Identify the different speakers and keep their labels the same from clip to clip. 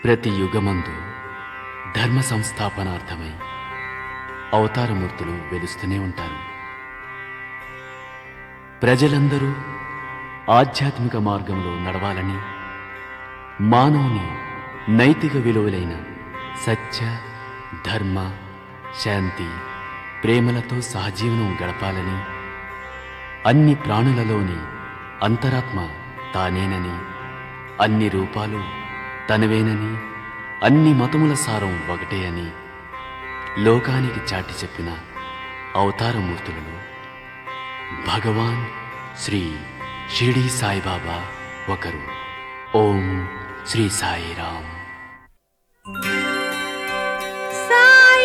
Speaker 1: ప్రతి యుగమందు ధర్మ సంస్థాపనార్థమై అవతారమూర్తులు వెలుస్తూనే ఉంటారు ప్రజలందరూ ఆధ్యాత్మిక మార్గంలో నడవాలని మానవుని నైతిక విలువలైన సత్య ధర్మ శాంతి ప్రేమలతో సహజీవనం గడపాలని అన్ని ప్రాణులలోని అంతరాత్మ తానేనని అన్ని రూపాలు తనవేనని అన్ని మతముల సారం ఒకటే అని లోకానికి చాటి చెప్పిన అవతారమూర్తులలో భగవాన్ శ్రీ షిరిడి సాయిబాబా ఒకరు ఓం శ్రీ సాయిరామ్
Speaker 2: సాయి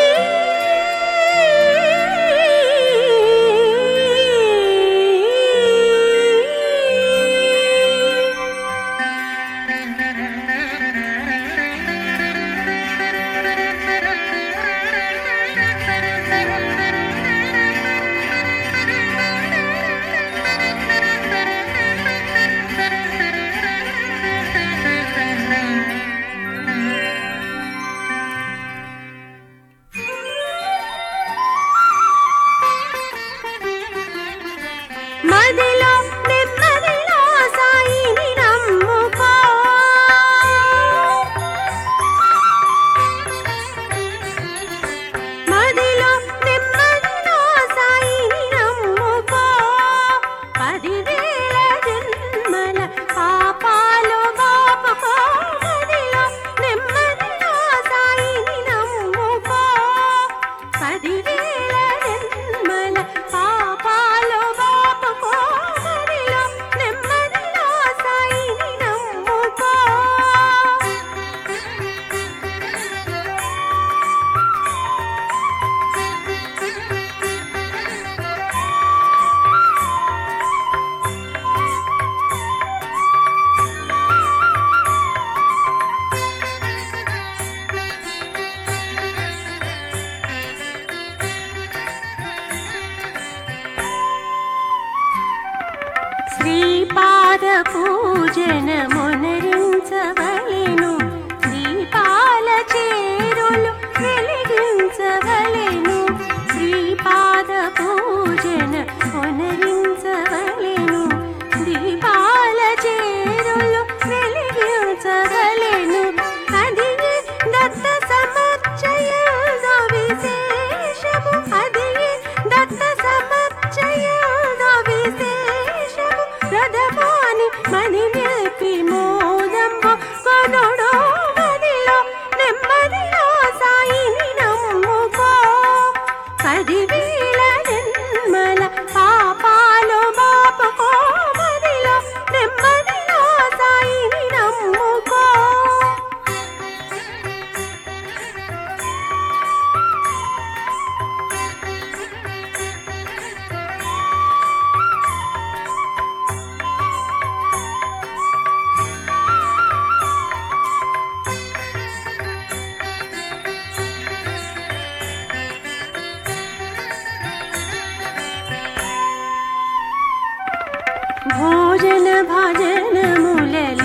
Speaker 2: మదిలో నెమ్మదిలో సాయిని నమ్ముకో మదిలో నెమ్మదిలో సాయిని నమ్ముకో పదివేల జన్మల పాపాలు బాపుకో మదిలో నెమ్మదిలో సాయిని నమ్ముకో పదివేల జన్మల పాపాలు బాపుకో మదిలో నెమ్మదిలో సాయిని నమ్ముకో శ్రీపాద పూజన మొనరించవలెను దీపాల చేరులు వెలిగించవలెను శ్రీపాద పూజన మొనరించవలెను దీపాల చేరులు వెలిగించవలెను అది దత్త సమర్చయ విశేషము అది దత్త సమర్చయ విశేషము రథమాని మణి నిలిపి మోదంబు కొనుడు మదిలో నెమ్మదిలో సాయిని నమ్ముకో పదివేల జన్మల పాపాలు బాపుకో మదిలో నెమ్మదిలో సాయిని నమ్ముకో భోజన భజనములలో